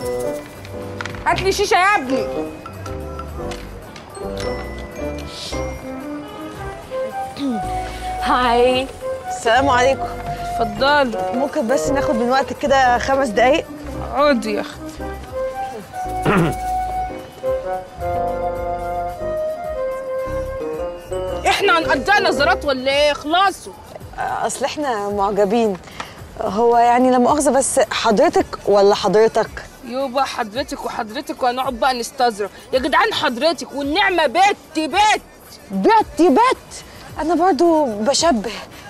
هات لي شيشه يا ابني هاي السلام عليكم اتفضلي ممكن بس ناخد من وقتك كده خمس دقايق اقعدي يا اختي احنا هنقضيها نظرات ولا ايه خلاصوا اصل احنا معجبين هو يعني لا مؤاخذه بس حضرتك ولا حضرتك يوبا حضرتك وحضرتك وهنقعد بقى نستظرف يا جدعان حضرتك والنعمه بت بت بت بت انا برضو بشبه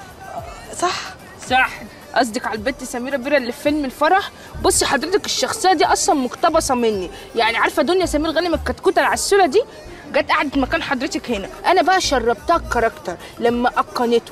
صح صح قصدك على البت سميره بيرة اللي في فيلم الفرح بصي حضرتك الشخصيه دي اصلا مقتبسه مني يعني عارفه دنيا سمير غانم الكتكوته العسوله دي جت قعدت مكان حضرتك هنا انا بقى شربتها الكاركتر لما اتقنته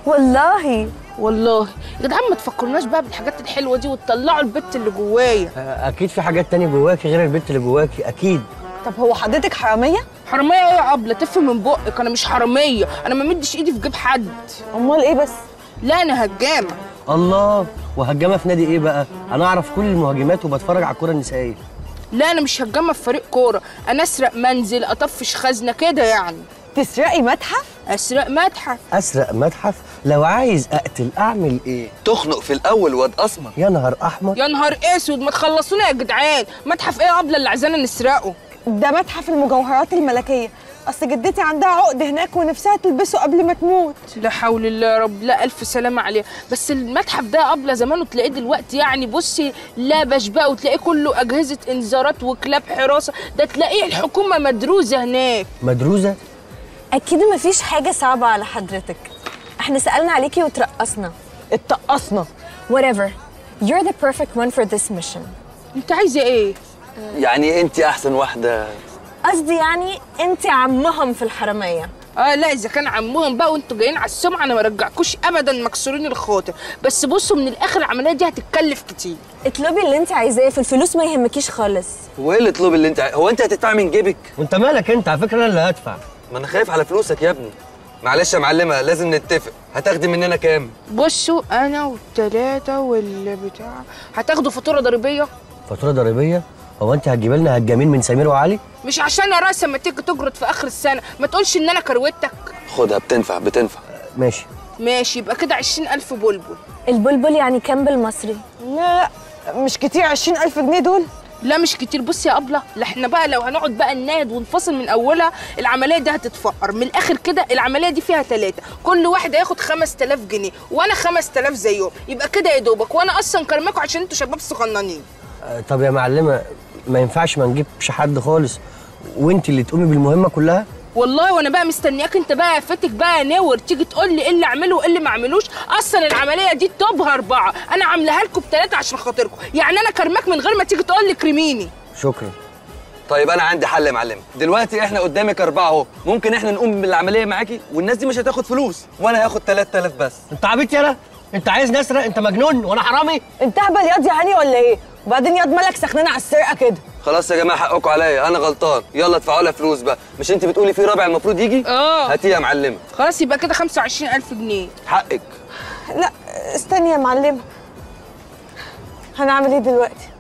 والله والله يا جدعان ما تفكرناش بقى بالحاجات الحلوه دي وتطلعوا البت اللي جوايا اكيد في حاجات تانية جواكي غير البنت اللي جواكي اكيد طب هو حضرتك حراميه حراميه ايه يا ابله تف من بقك انا مش حراميه انا ما مدش ايدي في جيب حد امال ايه بس لا انا هجامه الله وهجامه في نادي ايه بقى انا اعرف كل المهاجمات وبتفرج على الكره النسائيه لا انا مش هجامه في فريق كوره انا اسرق منزل اطفش خزنه كده يعني تسرقي متحف اسرق متحف اسرق متحف لو عايز اقتل اعمل ايه تخنق في الاول واد اسمر يا نهار احمر يا نهار اسود ما تخلصونا يا جدعان متحف ايه يا ابله اللي عايزانا نسرقه ده متحف المجوهرات الملكيه اصل جدتي عندها عقد هناك ونفسها تلبسه قبل ما تموت لا حول الله يا رب لا الف سلامه عليه بس المتحف ده يا ابله زمانه تلاقيه دلوقتي يعني بصي لابش بقى وتلاقيه كله اجهزه انذارات وكلاب حراسه ده تلاقيه الحكومه مدروسه هناك مدروسه اكيد مفيش حاجه صعبه على حضرتك احنا سالنا عليكي وترقصنا اتقصنا whatever you're the perfect one for this mission انت عايزه ايه يعني انت احسن واحده قصدي يعني انت عمهم في الحراميه اه لا اذا كان عمهم بقى وانتوا جايين على السمعه انا ما رجعكوش ابدا مكسورين الخاطر بس بصوا من الاخر العمليه دي هتتكلف كتير اطلبي اللي انت عايزاه في الفلوس ما يهمكيش خالص هو ايه الاطلب اللي انت عاي- هو انت هتدفع من جيبك وانت مالك انت على فكره انا اللي هدفع ما انا خايف على فلوسك يا ابني معلش يا معلمه لازم نتفق هتاخدي مننا كام بصوا انا والتلاته والبتاع هتاخدوا فاتوره ضريبيه فاتوره ضريبيه هو انت هتجيب لنا هجامين من سمير وعلي مش عشان يا راس لما تيجي تجرد في اخر السنه ما تقولش ان انا كروتك خدها بتنفع بتنفع ماشي ماشي يبقى كده عشرين ألف بلبل البلبل يعني كام بالمصري لا مش كتير عشرين ألف جنيه دول لا مش كتير بص يا أبلة لا احنا بقى لو هنقعد بقى نناد ونفصل من أولها العملية دي هتتفقر من الآخر كده العملية دي فيها ثلاثة كل واحد هياخد 5000 جنيه وأنا 5000 زيهم يبقى كده يا دوبك وأنا أصلا كرماكوا عشان انتوا شباب صغننين آه، طب يا معلمه ما ينفعش ما نجيبش حد خالص وانت اللي تقومي بالمهمه كلها والله وانا بقى مستنياك انت بقى يا فاتك بقى يا نور تيجي تقول لي ايه اللي اعمله وايه اللي ما اعملوش اصلا العمليه دي توبها اربعه انا عاملاها لكم بثلاثه عشان خاطركم يعني انا كرماك من غير ما تيجي تقول لي كريميني شكرا طيب انا عندي حل يا معلمه دلوقتي احنا قدامك اربعه اهو ممكن احنا نقوم بالعمليه معاكي والناس دي مش هتاخد فلوس وانا هاخد 3000 بس انت عبيط يالا انت عايز نسرق انت مجنون وانا حرامي انت هبل ياض يا هاني ولا ايه وبعدين ياض مالك سخنان على السرقه كده خلاص يا جماعه حقكم عليا انا غلطان يلا ادفعوا لها فلوس بقى مش انت بتقولي في رابع المفروض يجي اه هاتيه يا معلمه خلاص يبقى كده 25000 جنيه حقك لا استني يا معلمه هنعمل ايه دلوقتي